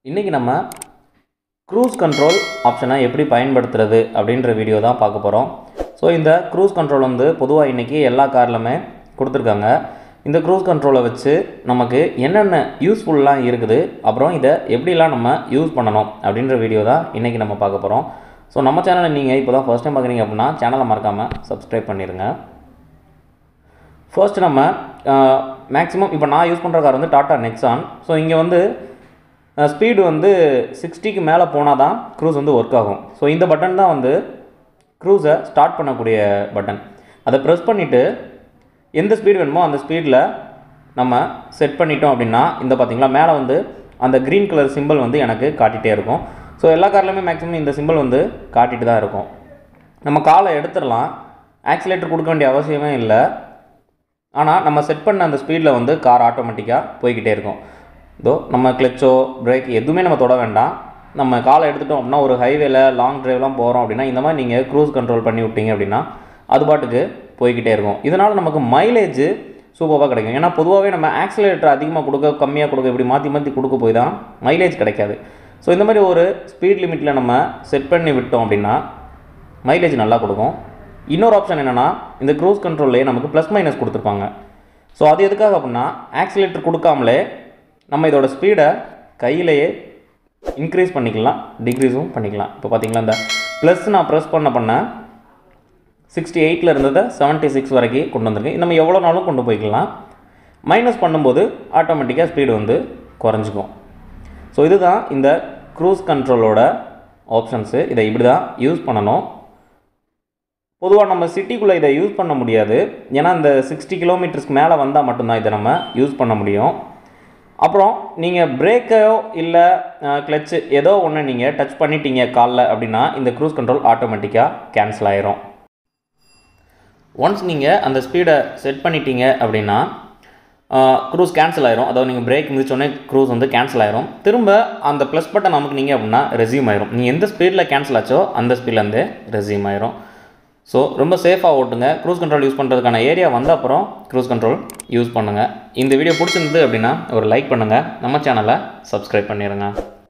இன்றைக்கி நம்ம cruise control ஆப்ஷனை எப்படி பயன்படுத்துறது அப்படின்ற வீடியோ தான் பார்க்க போகிறோம் ஸோ இந்த க்ரூஸ் கண்ட்ரோல் வந்து பொதுவாக இன்றைக்கி எல்லா கார்லையுமே கொடுத்துருக்காங்க இந்த க்ரூஸ் கண்ட்ரோலை வச்சு நமக்கு என்னென்ன யூஸ்ஃபுல்லாம் இருக்குது அப்புறம் இதை எப்படிலாம் நம்ம யூஸ் பண்ணணும் அப்படின்ற வீடியோ தான் இன்றைக்கி நம்ம பார்க்க போகிறோம் ஸோ நம்ம சேனலை நீங்கள் இப்போ தான் ஃபஸ்ட் டைம் பார்க்குறீங்க அப்படின்னா சேனலை மறக்காமல் சப்ஸ்கிரைப் பண்ணிடுங்க ஃபர்ஸ்ட் நம்ம மேக்ஸிமம் இப்போ நான் யூஸ் பண்ணுற கார் வந்து டாட்டா நெக்ஸான் ஸோ இங்கே வந்து ஸ்பீடு வந்து சிக்ஸ்டிக்கு மேலே போனால் தான் க்ரூஸ் வந்து ஒர்க் ஆகும் ஸோ இந்த பட்டன் தான் வந்து க்ரூஸை ஸ்டார்ட் பண்ணக்கூடிய பட்டன் அதை ப்ரெஸ் பண்ணிவிட்டு எந்த ஸ்பீடு வேணுமோ அந்த ஸ்பீடில் நம்ம செட் பண்ணிட்டோம் அப்படின்னா இந்த பார்த்தீங்களா மேலே வந்து அந்த க்ரீன் கலர் சிம்பிள் வந்து எனக்கு காட்டிகிட்டே இருக்கும் ஸோ எல்லா கார்லையுமே மேக்ஸிமம் இந்த சிம்பிள் வந்து காட்டிட்டு தான் இருக்கும் நம்ம காலை எடுத்துடலாம் ஆக்சிலேட்டர் கொடுக்க வேண்டிய அவசியமே இல்லை ஆனால் நம்ம செட் பண்ண அந்த ஸ்பீடில் வந்து கார் ஆட்டோமேட்டிக்காக போய்கிட்டே இருக்கும் இதோ நம்ம கிளச்சோ பிரேக் எதுவுமே நம்ம தொட வேண்டாம் நம்ம காலை எடுத்துட்டோம் அப்படின்னா ஒரு ஹைவேல லாங் டிரைவ்லாம் போகிறோம் அப்படின்னா இந்த மாதிரி நீங்கள் க்ரூஸ் கண்ட்ரோல் பண்ணி விட்டீங்க அப்படின்னா அது பாட்டுக்கு போய்கிட்டே இருக்கும் இதனால் நமக்கு மைலேஜ் சூப்பராக கிடைக்கும் ஏன்னா பொதுவாகவே நம்ம ஆக்சிலேட்டர் அதிகமாக கொடுக்க கம்மியாக கொடுக்க இப்படி மாற்றி மாற்றி கொடுக்க போய் தான் மைலேஜ் கிடைக்காது ஸோ இந்த மாதிரி ஒரு ஸ்பீட் லிமிட்டில் நம்ம செட் பண்ணி விட்டோம் அப்படின்னா மைலேஜ் நல்லா கொடுக்கும் இன்னொரு ஆப்ஷன் என்னென்னா இந்த க்ரூஸ் கண்ட்ரோல்லையே நமக்கு ப்ளஸ் மைனஸ் கொடுத்துருப்பாங்க ஸோ அது எதுக்காக அப்படின்னா ஆக்சிலேட்டர் கொடுக்காமலே நம்ம இதோட ஸ்பீடை கையிலேயே இன்க்ரீஸ் பண்ணிக்கலாம் டிக்ரீஸும் பண்ணிக்கலாம் இப்போ பார்த்தீங்களா இந்த ப்ளஸ் நான் ப்ரெஸ் பண்ண பண்ண சிக்ஸ்டி எயிட்டில் இருந்ததை செவன்ட்டி சிக்ஸ் வரைக்கும் கொண்டு வந்திருக்கேன் நம்ம எவ்வளோ நாளும் கொண்டு போய்க்கலாம் மைனஸ் பண்ணும்போது ஆட்டோமேட்டிக்காக ஸ்பீடு வந்து குறைஞ்சிக்கும் ஸோ இதுதான் இந்த க்ரூஸ் கண்ட்ரோலோட ஆப்ஷன்ஸு இதை இப்படி தான் யூஸ் பண்ணணும் பொதுவாக நம்ம சிட்டிக்குள்ளே இதை யூஸ் பண்ண முடியாது ஏன்னா இந்த சிக்ஸ்டி கிலோமீட்டர்ஸ்க்கு மேலே வந்தால் மட்டும்தான் இதை நம்ம யூஸ் பண்ண முடியும் அப்புறம் நீங்கள் பிரேக்கோ இல்லை கிளச்சு ஏதோ ஒன்று நீங்கள் டச் பண்ணிட்டீங்க காலில் அப்படின்னா இந்த க்ரூஸ் கண்ட்ரோல் ஆட்டோமேட்டிக்காக கேன்சல் ஆயிரும் ஒன்ஸ் நீங்கள் அந்த ஸ்பீடை செட் பண்ணிட்டீங்க அப்படின்னா க்ரூஸ் கேன்சல் ஆயிரும் அதாவது நீங்கள் பிரேக் மிதிச்சோடனே க்ரூஸ் வந்து கேன்சல் ஆயிரும் திரும்ப அந்த ப்ளஸ் பட்டன் நமக்கு நீங்கள் அப்படின்னா ரெசியூம் ஆயிரும் நீங்கள் எந்த ஸ்பீடில் கேன்சல் ஆச்சோ அந்த ஸ்பீட்லேருந்து ரெசியூம் ஆயிரும் ஸோ ரொம்ப சேஃபாக ஓட்டுங்க க்ரூஸ் கண்ட்ரோல் யூஸ் பண்ணுறதுக்கான ஏரியா வந்த அப்புறம் க்ரூஸ் கண்ட்ரோல் யூஸ் பண்ணுங்கள் இந்த வீடியோ பிடிச்சிருந்தது அப்படின்னா ஒரு லைக் பண்ணுங்கள் நம்ம சேனலை சப்ஸ்கிரைப் பண்ணிடுங்க